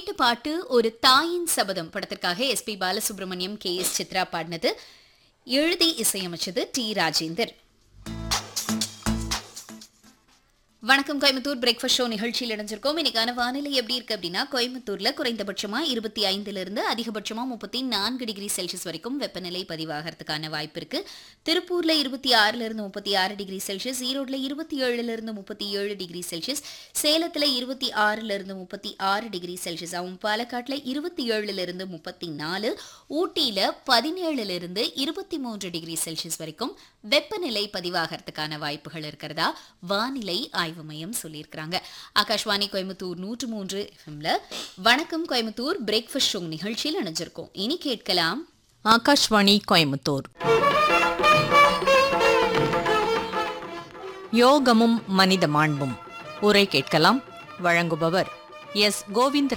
கேட்ட பாட்டு ஒரு தாயின் சபதம் படத்திற்காக SP Balasubrahmanyam K S Chithra பாடினது எழுதி இசையமைச்சது டி ராஜேந்தர் வணக்கம் கோயம்புத்தூர் பிரேக்ஃபாஸ்ட் ஷோ நிகழ்ச்சியில் இணைஞ்சிருக்கோம் இன்னைக்கான வானிலை எப்படி இருக்கு அப்படின்னா கோயம்புத்தூர்ல குறைந்தபட்சமா இருபத்தி ஐந்துல இருந்து அதிகபட்சமா முப்பத்தி நான்கு டிகிரி செல்சியஸ் வரைக்கும் வெப்பநிலை பதிவாகிறதுக்கான வாய்ப்பு இருக்கு திருப்பூர்ல இருபத்தி ஆறுல இருந்து முப்பத்தி ஆறு டிகிரி செல்சியஸ் ஈரோட்ல இருபத்தி ஏழுல இருந்து முப்பத்தி ஏழு டிகிரி செல்சியஸ் சேலத்துல இருபத்தி ஆறுல இருந்து முப்பத்தி ஆறு டிகிரி செல்சியஸ் ஆகும் பாலக்காட்டுல இருபத்தி ஏழுல இருந்து முப்பத்தி நாலு ஊட்டியில பதினேழுல இருந்து இருபத்தி மூன்று டிகிரி செல்சியஸ் வரைக்கும் வெப்பநிலை பதிவாகிறதுக்கான வாய்ப்புகள் இருக்கிறதா வானிலை ஆய்வு மையம் சொல்லியிருக்கிறாங்க ஆகாஷ்வாணி கோயம்புத்தூர் நூற்று மூன்று எஃப்எம்ல வணக்கம் கோயம்புத்தூர் பிரேக்ஃபாஸ்ட் ஷோ நிகழ்ச்சியில் இணைஞ்சிருக்கோம் இனி கேட்கலாம் ஆகாஷ்வாணி கோயம்புத்தூர் யோகமும் மனித மாண்பும் உரை கேட்கலாம் வழங்குபவர் எஸ் கோவிந்த